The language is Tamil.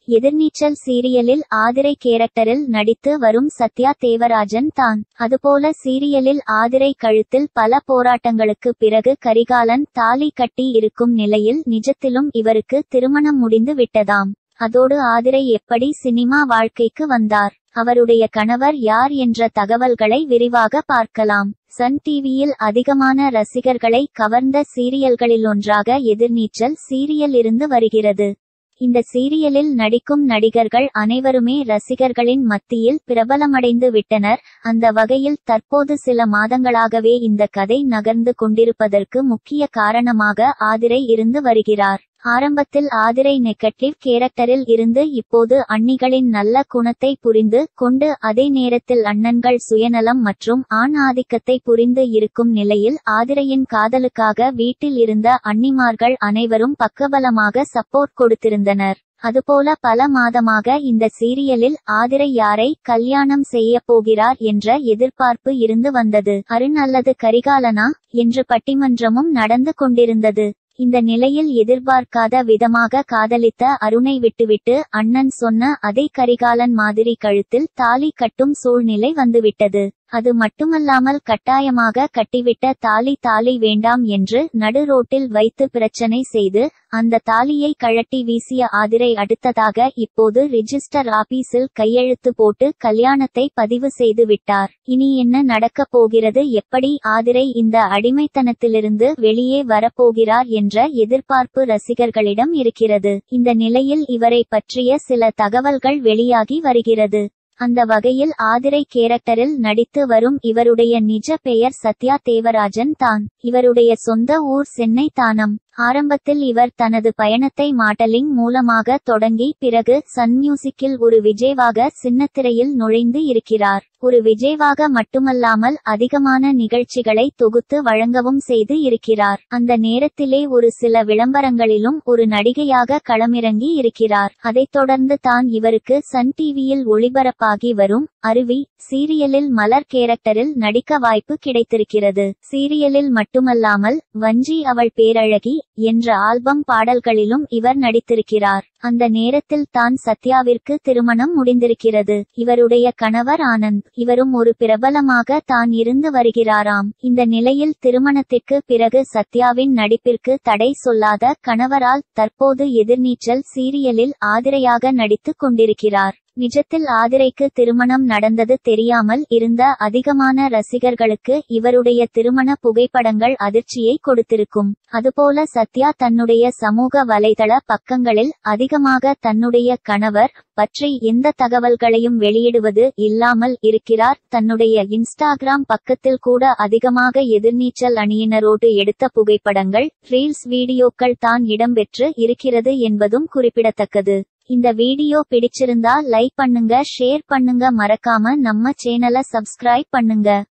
எதிர்நீச்சல் சீரியலில் ஆதிரை கேரக்டரில் நடித்து வரும் சத்யா தேவராஜன் தான் அதுபோல சீரியலில் ஆதிரை கழுத்தில் பல போராட்டங்களுக்கு பிறகு கரிகாலன் தாலி கட்டி இருக்கும் நிலையில் நிஜத்திலும் இவருக்கு திருமணம் முடிந்து விட்டதாம் அதோடு ஆதிரை எப்படி சினிமா வாழ்க்கைக்கு வந்தார் அவருடைய கணவர் யார் என்ற தகவல்களை விரிவாக பார்க்கலாம் சன் டிவியில் அதிகமான ரசிகர்களை கவர்ந்த சீரியல்களிலொன்றாக எதிர்நீச்சல் சீரியல் இருந்து வருகிறது இந்த சீரியலில் நடிக்கும் நடிகர்கள் அனைவருமே ரசிகர்களின் மத்தியில் பிரபலமடைந்து விட்டனர் அந்த வகையில் தற்போது சில மாதங்களாகவே இந்த கதை நகர்ந்து கொண்டிருப்பதற்கு முக்கிய காரணமாக ஆதிரை இருந்து வருகிறார் ஆரம்பத்தில் ஆதிரை நெகட்டிவ் கேரக்டரில் இருந்து இப்போது அன்னிகளின் நல்ல குணத்தை புரிந்து கொண்டு அதே நேரத்தில் அண்ணன்கள் சுயநலம் மற்றும் ஆண் ஆதிக்கத்தை புரிந்து இருக்கும் நிலையில் ஆதிரையின் காதலுக்காக வீட்டில் இருந்த அன்னிமார்கள் அனைவரும் பக்கபலமாக சப்போர்ட் கொடுத்திருந்தனர் அதுபோல பல மாதமாக இந்த சீரியலில் ஆதிரை யாரை கல்யாணம் செய்ய போகிறார் என்ற எதிர்பார்ப்பு இருந்து வந்தது அருண் அல்லது கரிகாலனா என்று பட்டிமன்றமும் நடந்து கொண்டிருந்தது இந்த நிலையில் எதிர்பார்க்காத விதமாக காதலித்த அருணை விட்டுவிட்டு அண்ணன் சொன்ன அதே கரிகாலன் மாதிரி கழுத்தில் தாலி கட்டும் சூழ்நிலை வந்துவிட்டது அது மட்டுமல்லாமல் கட்டாயமாக கட்டிவிட்ட தாலி தாலி வேண்டாம் என்று நடு ரோட்டில் வைத்து பிரச்சனை செய்து அந்த தாலியை கழட்டி வீசிய ஆதிரை அடுத்ததாக இப்போது ரிஜிஸ்டர் ஆபீஸில் கையெழுத்து போட்டு கல்யாணத்தை பதிவு செய்து விட்டார் இனி என்ன நடக்கப் போகிறது எப்படி ஆதிரை இந்த அடிமைத்தனத்திலிருந்து வெளியே வரப்போகிறார் என்ற எதிர்பார்ப்பு ரசிகர்களிடம் இருக்கிறது இந்த நிலையில் இவரை பற்றிய சில தகவல்கள் வெளியாகி வருகிறது அந்த வகையில் ஆதிரை கேரக்டரில் நடித்து வரும் இவருடைய நிஜ பெயர் சத்யா தேவராஜன் தான் இவருடைய சொந்த ஊர் சென்னை தானம் ஆரம்பத்தில் இவர் தனது பயணத்தை மாடலிங் மூலமாக தொடங்கி பிறகு சன் மியூசிக்கில் ஒரு விஜய்வாக சின்னத்திரையில் நுழைந்து இருக்கிறார் ஒரு விஜய்வாக மட்டுமல்லாமல் அதிகமான நிகழ்ச்சிகளை தொகுத்து வழங்கவும் செய்து இருக்கிறார் அந்த நேரத்திலே ஒரு சில விளம்பரங்களிலும் ஒரு நடிகையாக களமிறங்கி இருக்கிறார் அதைத் தொடர்ந்து தான் இவருக்கு சன் டிவியில் ஒளிபரப்பாகி வரும் அருவி சீரியலில் மலர் கேரக்டரில் நடிக்க வாய்ப்பு கிடைத்திருக்கிறது சீரியலில் மட்டுமல்லாமல் வஞ்சி அவள் பேரழகி என்ற ஆல்பம் பாடல்களிலும் இவர் நடித்திருக்கிறார் அந்த நேரத்தில் தான் சத்யாவிற்கு திருமணம் முடிந்திருக்கிறது இவருடைய கணவர் ஆனந்த் இவரும் ஒரு பிரபலமாக தான் இருந்து வருகிறாராம் இந்த நிலையில் திருமணத்திற்கு பிறகு சத்யாவின் நடிப்பிற்கு தடை சொல்லாத கணவரால் தற்போது எதிர்நீச்சல் சீரியலில் ஆதிரையாக நடித்துக் கொண்டிருக்கிறார் நிஜத்தில் ஆதிரைக்கு திருமணம் நடந்தது தெரியாமல் இருந்த அதிகமான ரசிகர்களுக்கு இவருடைய திருமண புகைப்படங்கள் அதிர்ச்சியை கொடுத்திருக்கும் அதுபோல சத்யா தன்னுடைய சமூக வலைதள பக்கங்களில் அதிகமாக தன்னுடைய கணவர் பற்றி எந்த தகவல்களையும் வெளியிடுவது இல்லாமல் இருக்கிறார் தன்னுடைய இன்ஸ்டாகிராம் பக்கத்தில் கூட அதிகமாக எதிர்நீச்சல் அணியினரோடு எடுத்த புகைப்படங்கள் ரீல்ஸ் வீடியோக்கள் தான் இடம்பெற்று இருக்கிறது என்பதும் குறிப்பிடத்தக்கது இந்த வீடியோ பிடிச்சிருந்தா லைக் பண்ணுங்க ஷேர் பண்ணுங்க மறக்காம நம்ம சேனலை சப்ஸ்கிரைப் பண்ணுங்க